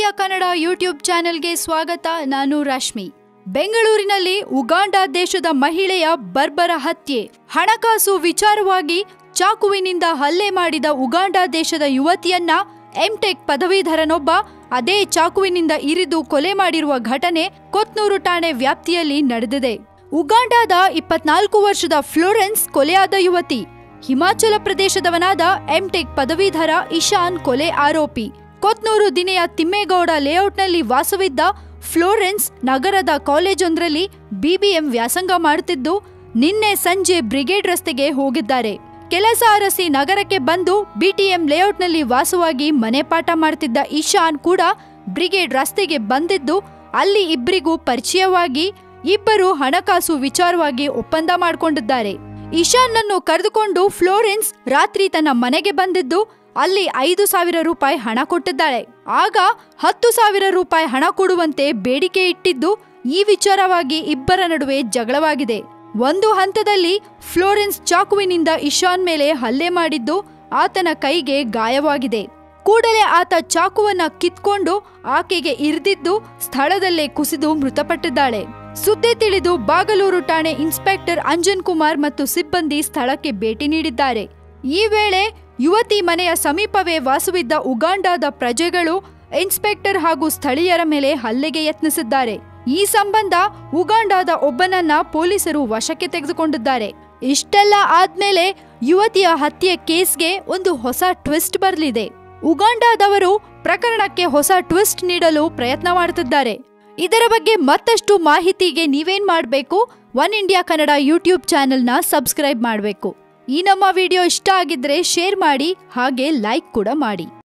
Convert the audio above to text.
India Kannada YouTube ಚಾನೆಲ್ಗೆ ಸ್ವಾಗತ ನಾನು ರಶ್ಮಿ ಬೆಂಗಳೂರಿನಲ್ಲಿ ಉಗಾಂಡ ದೇಶದ ಮಹಿಳೆಯ ಬರ್ಬರ ಹತ್ಯೆ ಹಣಕಾಸು ವಿಚಾರವಾಗಿ ಚಾಕುವಿನಿಂದ ಹಲ್ಲೆ ಮಾಡಿದ ಉಗಾಂಡ ದೇಶದ ಯುವತಿಯನ್ನ ಎಂಟೆಕ್ ಪದವೀಧರನೊಬ್ಬ ಅದೇ ಚಾಕುವಿನಿಂದ ಇರಿದು ಕೊಲೆ ಮಾಡಿರುವ ಘಟನೆ ಕೊತ್ನೂರು ಠಾಣೆ ವ್ಯಾಪ್ತಿಯಲ್ಲಿ ನಡೆದಿದೆ ಉಗಾಂಡಾದ ಇಪ್ಪತ್ನಾಲ್ಕು ವರ್ಷದ ಫ್ಲೋರೆನ್ಸ್ ಕೊಲೆಯಾದ ಯುವತಿ ಹಿಮಾಚಲ ಪ್ರದೇಶದವನಾದ ಎಂಟೆಕ್ ಪದವೀಧರ ಇಶಾನ್ ಕೊಲೆ ಆರೋಪಿ ಕೊತ್ನೂರು ದಿನೆಯ ತಿಮ್ಮೇಗೌಡ ಲೇಔಟ್ನಲ್ಲಿ ವಾಸವಿದ್ದ ಫ್ಲೋರೆನ್ಸ್ ನಗರದ ಕಾಲೇಜೊಂದರಲ್ಲಿ ಬಿಬಿಎಂ ವ್ಯಾಸಂಗ ಮಾಡುತ್ತಿದ್ದು ನಿನ್ನೆ ಸಂಜೆ ಬ್ರಿಗೇಡ್ ರಸ್ತೆಗೆ ಹೋಗಿದ್ದಾರೆ ಕೆಲಸ ಅರಸಿ ನಗರಕ್ಕೆ ಬಂದು ಬಿಟಿಎಂ ಲೇಔಟ್ನಲ್ಲಿ ವಾಸವಾಗಿ ಮನೆ ಪಾಠ ಮಾಡ್ತಿದ್ದ ಇಶಾನ್ ಕೂಡ ಬ್ರಿಗೇಡ್ ರಸ್ತೆಗೆ ಬಂದಿದ್ದು ಅಲ್ಲಿ ಇಬ್ಬರಿಗೂ ಪರಿಚಯವಾಗಿ ಇಬ್ಬರು ಹಣಕಾಸು ವಿಚಾರವಾಗಿ ಒಪ್ಪಂದ ಮಾಡಿಕೊಂಡಿದ್ದಾರೆ ಇಶಾನ್ನನ್ನು ಕರೆದುಕೊಂಡು ಫ್ಲೋರೆನ್ಸ್ ರಾತ್ರಿ ತನ್ನ ಮನೆಗೆ ಬಂದಿದ್ದು ಅಲ್ಲಿ ಐದು ಸಾವಿರ ರೂಪಾಯಿ ಹಣ ಕೊಟ್ಟಿದ್ದಾಳೆ ಆಗ ಹತ್ತು ಸಾವಿರ ರೂಪಾಯಿ ಹಣ ಕೊಡುವಂತೆ ಬೇಡಿಕೆ ಇಟ್ಟಿದ್ದು ಈ ವಿಚಾರವಾಗಿ ಇಬ್ಬರ ನಡುವೆ ಜಗಳವಾಗಿದೆ ಒಂದು ಹಂತದಲ್ಲಿ ಫ್ಲೋರೆನ್ಸ್ ಚಾಕುವಿನಿಂದ ಇಶಾನ್ ಮೇಲೆ ಹಲ್ಲೆ ಮಾಡಿದ್ದು ಆತನ ಕೈಗೆ ಗಾಯವಾಗಿದೆ ಕೂಡಲೇ ಆತ ಚಾಕುವನ್ನ ಕಿತ್ಕೊಂಡು ಆಕೆಗೆ ಇರಿದಿದ್ದು ಸ್ಥಳದಲ್ಲೇ ಕುಸಿದು ಮೃತಪಟ್ಟಿದ್ದಾಳೆ ಸುದ್ದಿ ತಿಳಿದು ಬಾಗಲೂರು ಠಾಣೆ ಇನ್ಸ್ಪೆಕ್ಟರ್ ಅಂಜನ್ ಕುಮಾರ್ ಮತ್ತು ಸಿಬ್ಬಂದಿ ಸ್ಥಳಕ್ಕೆ ಭೇಟಿ ನೀಡಿದ್ದಾರೆ ಈ ವೇಳೆ ಯುವತಿ ಮನೆಯ ಸಮೀಪವೇ ವಾಸವಿದ್ದ ಉಗಾಂಡಾದ ಪ್ರಜೆಗಳು ಇನ್ಸ್ಪೆಕ್ಟರ್ ಹಾಗೂ ಸ್ಥಳೀಯರ ಮೇಲೆ ಹಲ್ಲೆಗೆ ಯತ್ನಿಸಿದ್ದಾರೆ ಈ ಸಂಬಂಧ ಉಗಾಂಡಾದ ಒಬ್ಬನನ್ನ ಪೊಲೀಸರು ವಶಕ್ಕೆ ತೆಗೆದುಕೊಂಡಿದ್ದಾರೆ ಇಷ್ಟೆಲ್ಲ ಆದ್ಮೇಲೆ ಯುವತಿಯ ಹತ್ಯೆ ಕೇಸ್ಗೆ ಒಂದು ಹೊಸ ಟ್ವಿಸ್ಟ್ ಬರಲಿದೆ ಉಗಾಂಡಾದವರು ಪ್ರಕರಣಕ್ಕೆ ಹೊಸ ಟ್ವಿಸ್ಟ್ ನೀಡಲು ಪ್ರಯತ್ನ ಮಾಡುತ್ತಿದ್ದಾರೆ ಇದರ ಬಗ್ಗೆ ಮತ್ತಷ್ಟು ಮಾಹಿತಿಗೆ ನೀವೇನ್ ಮಾಡಬೇಕು ಒನ್ ಇಂಡಿಯಾ ಕನ್ನಡ ಯೂಟ್ಯೂಬ್ ಚಾನೆಲ್ನ ಸಬ್ಸ್ಕ್ರೈಬ್ ಮಾಡಬೇಕು ಈ ನಮ್ಮ ವಿಡಿಯೋ ಇಷ್ಟ ಆಗಿದ್ರೆ ಶೇರ್ ಮಾಡಿ ಹಾಗೆ ಲೈಕ್ ಕೂಡ ಮಾಡಿ